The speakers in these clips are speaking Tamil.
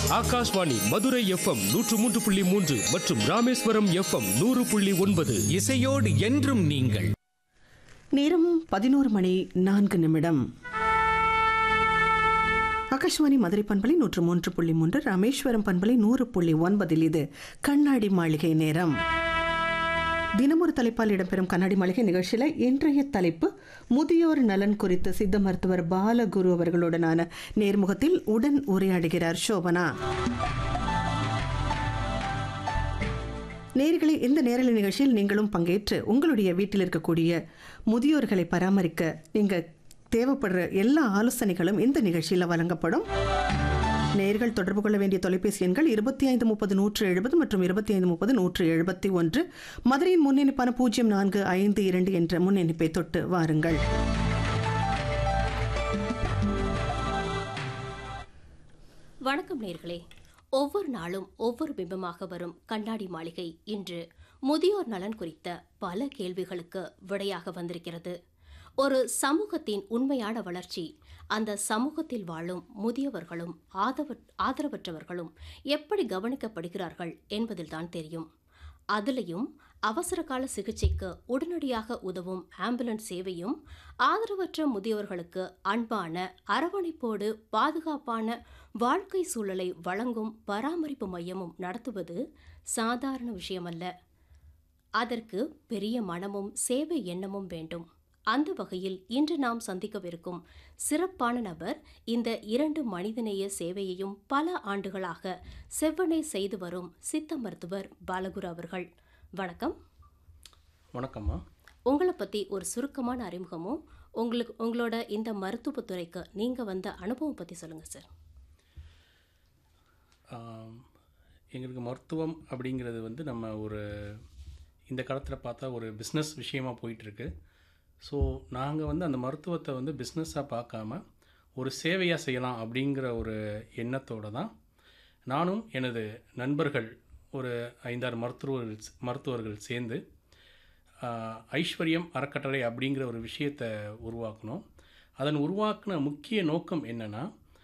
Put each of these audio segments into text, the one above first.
ஆகாஷ்வாணி மதுரை எஃப்எம் நூற்று மூன்று புள்ளி மூன்று மற்றும் ராமேஸ்வரம் எஃப்எம் நூறு புள்ளி ஒன்பது இசையோடு என்றும் நீங்கள் நேரம் பதினோரு மணி நான்கு நிமிடம் ஆகாஷ்வாணி மதுரை பண்பலை நூற்று மூன்று புள்ளி மூன்று ராமேஸ்வரம் பண்பலை நூறு புள்ளி ஒன்பதில் இது கண்ணாடி மாளிகை நேரம் தினமொரு தலைப்பால் இடம்பெறும் கண்ணாடி மாளிகை நிகழ்ச்சியில் இன்றைய தலைப்பு முதியோர் நலன் குறித்து சித்த மருத்துவர் பாலகுரு அவர்களுடனான நேர்முகத்தில் உடன் உரையாடுகிறார் சோபனா நேர்களை இந்த நேரலை நிகழ்ச்சியில் நீங்களும் பங்கேற்று உங்களுடைய வீட்டில் இருக்கக்கூடிய முதியோர்களை பராமரிக்க நீங்க தேவைப்படுற எல்லா ஆலோசனைகளும் இந்த நிகழ்ச்சியில் வழங்கப்படும் நேர்கள் தொடர்பு கொள்ள வேண்டிய தொலைபேசி எண்கள் இருபத்தி ஐந்து முப்பது நூற்று எழுபது மற்றும் இருபத்தி ஐந்து முப்பது நூற்று எழுபத்தி ஒன்று மதுரையின் முன்னெடுப்பான பூஜ்ஜியம் நான்கு ஐந்து இரண்டு என்ற முன்னெடுப்பை தொட்டு வாருங்கள் வணக்கம் நேர்களே ஒவ்வொரு நாளும் ஒவ்வொரு பிம்பமாக வரும் கண்ணாடி மாளிகை இன்று முதியோர் நலன் குறித்த பல கேள்விகளுக்கு விடையாக வந்திருக்கிறது ஒரு சமூகத்தின் உண்மையான வளர்ச்சி அந்த சமூகத்தில் வாழும் முதியவர்களும் ஆதவ ஆதரவற்றவர்களும் எப்படி கவனிக்கப்படுகிறார்கள் என்பதில்தான் தெரியும் அதுலேயும் அவசரகால சிகிச்சைக்கு உடனடியாக உதவும் ஆம்புலன்ஸ் சேவையும் ஆதரவற்ற முதியவர்களுக்கு அன்பான அரவணைப்போடு பாதுகாப்பான வாழ்க்கை சூழலை வழங்கும் பராமரிப்பு மையமும் நடத்துவது சாதாரண விஷயமல்ல அதற்கு பெரிய மனமும் சேவை எண்ணமும் வேண்டும் அந்த வகையில் இன்று நாம் சந்திக்கவிருக்கும் சிறப்பான நபர் இந்த இரண்டு மனிதநேய சேவையையும் பல ஆண்டுகளாக செவ்வனே செய்து வரும் சித்த மருத்துவர் பாலகுரு அவர்கள் வணக்கம் வணக்கம்மா உங்களை பற்றி ஒரு சுருக்கமான அறிமுகமும் உங்களுக்கு உங்களோட இந்த மருத்துவத் துறைக்கு நீங்கள் வந்த அனுபவம் பற்றி சொல்லுங்கள் சார் ஆம், எங்களுக்கு மருத்துவம் அப்படிங்கிறது வந்து நம்ம ஒரு இந்த காலத்தில் பார்த்தா ஒரு பிஸ்னஸ் விஷயமா போயிட்டுருக்கு ஸோ நாங்கள் வந்து அந்த மருத்துவத்தை வந்து பிஸ்னஸாக பார்க்காம ஒரு சேவையாக செய்யலாம் அப்படிங்கிற ஒரு எண்ணத்தோடு தான் நானும் எனது நண்பர்கள் ஒரு ஐந்தாறு மருத்துவர்கள் மருத்துவர்கள் சேர்ந்து ஆஹ், ஐஸ்வர்யம் அறக்கட்டளை அப்படிங்கிற ஒரு விஷயத்தை உருவாக்கணும் அதன் உருவாக்கின முக்கிய நோக்கம் என்னென்னா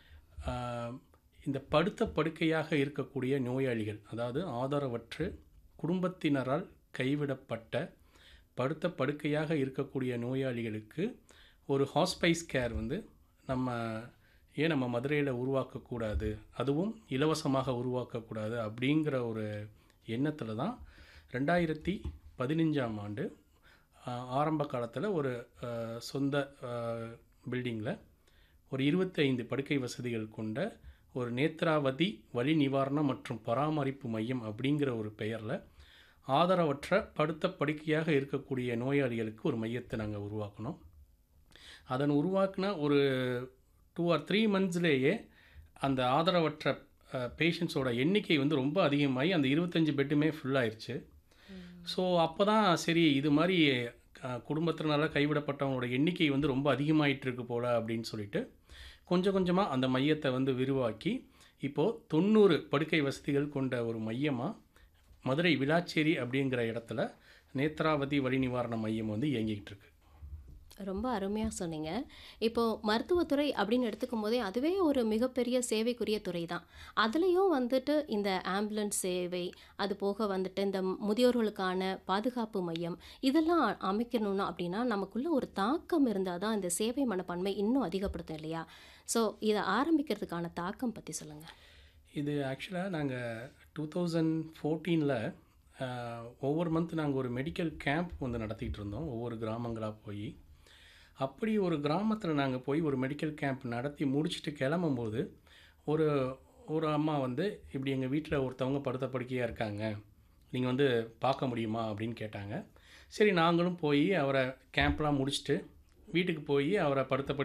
இந்த படுத்த படுக்கையாக இருக்கக்கூடிய நோயாளிகள் அதாவது ஆதரவற்று குடும்பத்தினரால் கைவிடப்பட்ட படுத்த படுக்கையாக இருக்கக்கூடிய நோயாளிகளுக்கு ஒரு ஹாஸ்பைஸ் கேர் வந்து நம்ம ஏன் நம்ம மதுரையில் உருவாக்கக்கூடாது அதுவும் இலவசமாக உருவாக்கக்கூடாது அப்படிங்கிற ஒரு எண்ணத்தில் தான் ரெண்டாயிரத்தி பதினஞ்சாம் ஆண்டு ஆஹ், ஆரம்ப காலத்தில் ஒரு ஆஹ், சொந்த பில்டிங்கில் ஒரு 25 படுக்கை வசதிகள் கொண்ட ஒரு நேத்ராவதி வலி நிவாரணம் மற்றும் பராமரிப்பு மையம் அப்படிங்கிற ஒரு பெயரில் ஆதரவற்ற படுத்த படுக்கையாக இருக்கக்கூடிய நோயாளிகளுக்கு ஒரு மையத்தை நாங்கள் உருவாக்கினோம் அதன் உருவாக்கின ஒரு டூ ஆர் த்ரீ மந்த்ஸ்லேயே அந்த ஆதரவற்ற பேஷண்ட்ஸோட எண்ணிக்கை வந்து ரொம்ப அதிகமாகி அந்த இருபத்தஞ்சி பெட்டுமே ஃபுல்லாயிருச்சு ஸோ அப்போ தான் சரி இது மாதிரி அஹ், குடும்பத்தினால கைவிடப்பட்டவங்களோட எண்ணிக்கை வந்து ரொம்ப அதிகமாயிட்டு இருக்கு போல அப்படின்னு சொல்லிட்டு கொஞ்சம் கொஞ்சமாக அந்த மையத்தை வந்து விரிவாக்கி இப்போது தொண்ணூறு படுக்கை வசதிகள் கொண்ட ஒரு மையமாக மதுரை விளாச்சேரி அப்படிங்கிற இடத்துல நேத்ராவதி வலி நிவாரண மையம் வந்து இயங்கிக்கிட்டு இருக்கு ரொம்ப அருமையாக சொன்னீங்க இப்போ மருத்துவத்துறை அப்படின்னு எடுத்துக்கும் போதே அதுவே ஒரு மிகப்பெரிய சேவைக்குரிய துறை தான் அதுலேயும் வந்துட்டு இந்த ஆம்புலன்ஸ் சேவை அது போக வந்துட்டு இந்த முதியோர்களுக்கான பாதுகாப்பு மையம் இதெல்லாம் அமைக்கணும்னா அப்படின்னா நமக்குள்ள ஒரு தாக்கம் இருந்தால் தான் இந்த சேவை மனப்பான்மை இன்னும் அதிகப்படுத்தும் இல்லையா ஸோ இதை ஆரம்பிக்கிறதுக்கான தாக்கம் பற்றி சொல்லுங்கள் இது ஆக்சுவலாக நாங்கள் டூ தௌசண்ட் ஃபோர்டீனில் ஒவ்வொரு மந்த் நாங்கள் ஒரு மெடிக்கல் கேம்ப் வந்து நடத்திட்டு இருந்தோம் ஒவ்வொரு கிராமங்களாக போய் அப்படி ஒரு கிராமத்தில் நாங்கள் போய் ஒரு மெடிக்கல் கேம்ப் நடத்தி முடிச்சுட்டு கிளம்பும்போது ஒரு ஒரு அம்மா வந்து இப்படி எங்கள் வீட்டில் ஒருத்தவங்க படுத்த படுக்கையாக இருக்காங்க நீங்கள் வந்து பார்க்க முடியுமா அப்படின்னு கேட்டாங்க சரி நாங்களும் போய் அவரை கேம்ப்லாம் முடிச்சுட்டு வீட்டுக்கு போய் அவரை படுத்த